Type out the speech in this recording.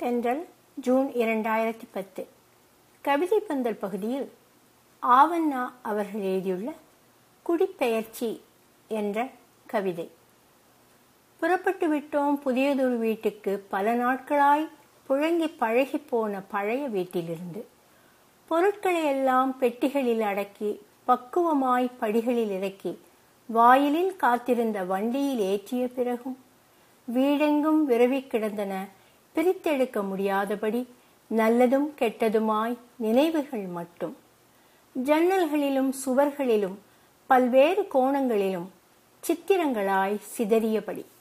தென்றல் ஜூன் இரண்டாயிரத்தி பத்து கவிதை பந்தல் பகுதியில் ஆவண்ணா அவர்கள் எழுதியுள்ள குடிப்பெயர்ச்சி என்ற கவிதை புறப்பட்டு விட்டோம் புதியதொரு வீட்டுக்கு பல நாட்களாய் புழங்கி பழகி போன பழைய வீட்டிலிருந்து பொருட்களை எல்லாம் பெட்டிகளில் அடக்கி பக்குவமாய் படிகளில் இறக்கி வாயிலில் காத்திருந்த வண்டியில் ஏற்றிய பிறகும் வீடெங்கும் விரவி கிடந்தன பிரித்தெடுக்க முடியாதபடி நல்லதும் கெட்டதுமாய் நினைவுகள் மட்டும் ஜன்னல்களிலும் சுவர்களிலும் பல்வேறு கோணங்களிலும் சித்திரங்களாய் சிதறியபடி